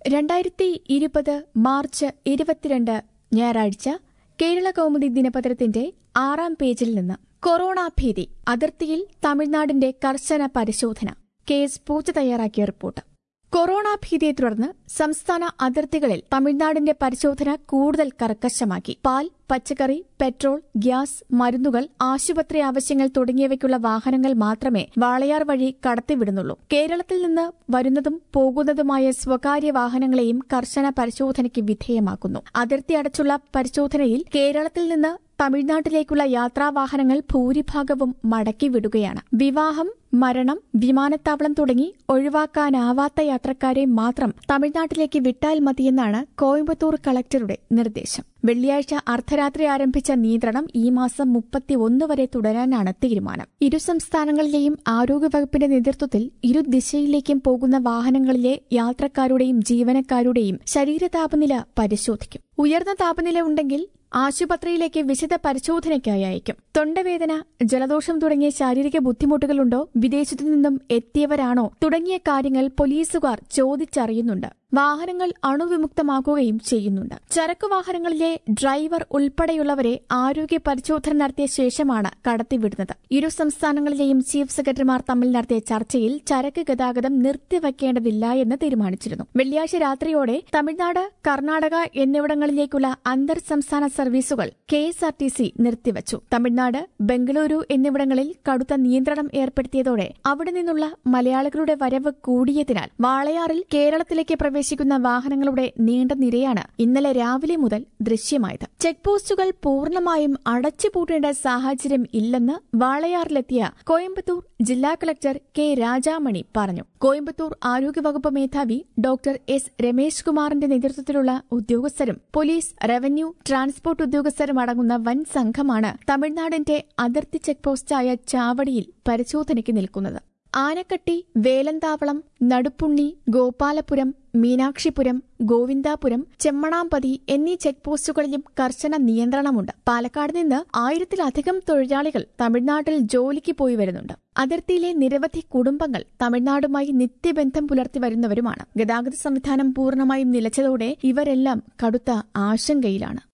രണ്ടായിരത്തി ഇരുപത് മാർച്ച് ഇരുപത്തിരണ്ട് ഞായറാഴ്ച കേരള കൗമുദി ദിനപത്രത്തിന്റെ ആറാം പേജിൽ നിന്ന് കൊറോണ ഭീതി അതിർത്തിയിൽ തമിഴ്നാടിന്റെ കർശന പരിശോധന കെ എസ് പൂച്ച തയ്യാറാക്കിയ റിപ്പോർട്ട് കൊറോണ ഭീതിയെ തുടർന്ന് സംസ്ഥാന അതിർത്തികളിൽ തമിഴ്നാടിന്റെ പരിശോധന കൂടുതൽ കർക്കശമാക്കി പാൽ പച്ചക്കറി പെട്രോൾ ഗ്യാസ് മരുന്നുകൾ ആശുപത്രി ആവശ്യങ്ങൾ തുടങ്ങിയവയ്ക്കുള്ള വാഹനങ്ങൾ മാത്രമേ വാളയാർ വഴി കടത്തിവിടുന്നുള്ളൂ കേരളത്തിൽ നിന്ന് വരുന്നതും പോകുന്നതുമായ സ്വകാര്യ വാഹനങ്ങളെയും കർശന പരിശോധനയ്ക്ക് വിധേയമാക്കുന്നു അതിർത്തി അടച്ചുള്ള പരിശോധനയിൽ കേരളത്തിൽ നിന്ന് തമിഴ്നാട്ടിലേക്കുള്ള യാത്രാവാഹനങ്ങൾ ഭൂരിഭാഗവും മടക്കിവിടുകയാണ് വിവാഹം മരണം വിമാനത്താവളം തുടങ്ങി ഒഴിവാക്കാനാവാത്ത യാത്രക്കാരെ മാത്രം തമിഴ്നാട്ടിലേക്ക് വിട്ടാൽ മതിയെന്നാണ് കോയമ്പത്തൂർ കളക്ടറുടെ നിർദ്ദേശം വെള്ളിയാഴ്ച അർദ്ധരാത്രി ആരംഭിച്ച നിയന്ത്രണം ഈ മാസം മുപ്പത്തിയൊന്ന് വരെ തുടരാനാണ് തീരുമാനം ഇരു സംസ്ഥാനങ്ങളിലെയും ആരോഗ്യവകുപ്പിന്റെ നേതൃത്വത്തിൽ ഇരു ദിശയിലേക്കും പോകുന്ന വാഹനങ്ങളിലെ യാത്രക്കാരുടെയും ജീവനക്കാരുടെയും ശരീരതാപനില പരിശോധിക്കും ഉയർന്ന താപനില ഉണ്ടെങ്കിൽ ആശുപത്രിയിലേക്ക് വിശദ പരിശോധനയ്ക്കായി അയക്കും തൊണ്ടവേദന ജലദോഷം തുടങ്ങിയ ശാരീരിക ബുദ്ധിമുട്ടുകളുണ്ടോ വിദേശത്തു നിന്നും എത്തിയവരാണോ തുടങ്ങിയ കാര്യങ്ങൾ പോലീസുകാർ ചോദിച്ചറിയുന്നുണ്ട് വാഹനങ്ങൾ അണുവിമുക്തമാക്കുകയും ചെയ്യുന്നുണ്ട് ചരക്കു വാഹനങ്ങളിലെ ഡ്രൈവർ ഉൾപ്പെടെയുള്ളവരെ ആരോഗ്യ പരിശോധന നടത്തിയ ശേഷമാണ് കടത്തിവിടുന്നത് ഇരു സംസ്ഥാനങ്ങളിലെയും ചീഫ് സെക്രട്ടറിമാർ തമ്മിൽ നടത്തിയ ചർച്ചയിൽ ചരക്ക് ഗതാഗതം നിർത്തിവയ്ക്കേണ്ടതില്ല എന്ന് തീരുമാനിച്ചിരുന്നു വെള്ളിയാഴ്ച രാത്രിയോടെ തമിഴ്നാട് കർണാടക എന്നിവിടങ്ങളിലേക്കുള്ള അന്തർ സംസ്ഥാന സർവീസുകൾ K S R T C നിർത്തിവച്ചു തമിഴ്നാട് ബംഗളൂരു എന്നിവിടങ്ങളിൽ കടുത്ത നിയന്ത്രണം ഏർപ്പെടുത്തിയതോടെ അവിടെ നിന്നുള്ള മലയാളികളുടെ വരവ് കൂടിയതിനാൽ വാളയാറിൽ കേരളത്തിലേക്ക് പ്രവേശിക്കുന്ന വാഹനങ്ങളുടെ നീണ്ട നിരയാണ് ഇന്നലെ രാവിലെ മുതൽ ദൃശ്യമായത് ചെക്ക് പോസ്റ്റുകൾ പൂർണ്ണമായും അടച്ചുപൂട്ടേണ്ട സാഹചര്യം ഇല്ലെന്ന് വാളയാറിലെത്തിയ കോയമ്പത്തൂർ ജില്ലാ കളക്ടർ കെ രാജാമണി പറഞ്ഞു കോയമ്പത്തൂർ ആരോഗ്യവകുപ്പ് മേധാവി ഡോക്ടർ എസ് രമേശ് കുമാറിന്റെ നേതൃത്വത്തിലുള്ള ഉദ്യോഗസ്ഥരും പോലീസ് റവന്യൂ ട്രാൻസ്പോർട്ട് ഉദ്യോഗസ്ഥരും അടങ്ങുന്ന വൻ സംഘമാണ് തമിഴ്നാടിന്റെ അതിർത്തി ചെക്ക് പോസ്റ്റായ ചാവടിയിൽ പരിശോധനയ്ക്ക് നിൽക്കുന്നത് ആനക്കട്ടി വേലന്താവളം നടുപ്പുണ്ണി ഗോപാലപുരം മീനാക്ഷിപുരം ഗോവിന്ദാപുരം ചെമ്മണാമ്പതി എന്നീ ചെക്ക് പോസ്റ്റുകളിലും കർശന നിയന്ത്രണമുണ്ട് പാലക്കാട് നിന്ന് ആയിരത്തിലധികം തൊഴിലാളികൾ തമിഴ്നാട്ടിൽ ജോലിക്ക് പോയി വരുന്നുണ്ട് അതിർത്തിയിലെ നിരവധി കുടുംബങ്ങൾ തമിഴ്നാടുമായി നിത്യബന്ധം പുലർത്തി വരുന്നവരുമാണ് ഗതാഗത സംവിധാനം പൂർണ്ണമായും നിലച്ചതോടെ ഇവരെല്ലാം കടുത്ത ആശങ്കയിലാണ്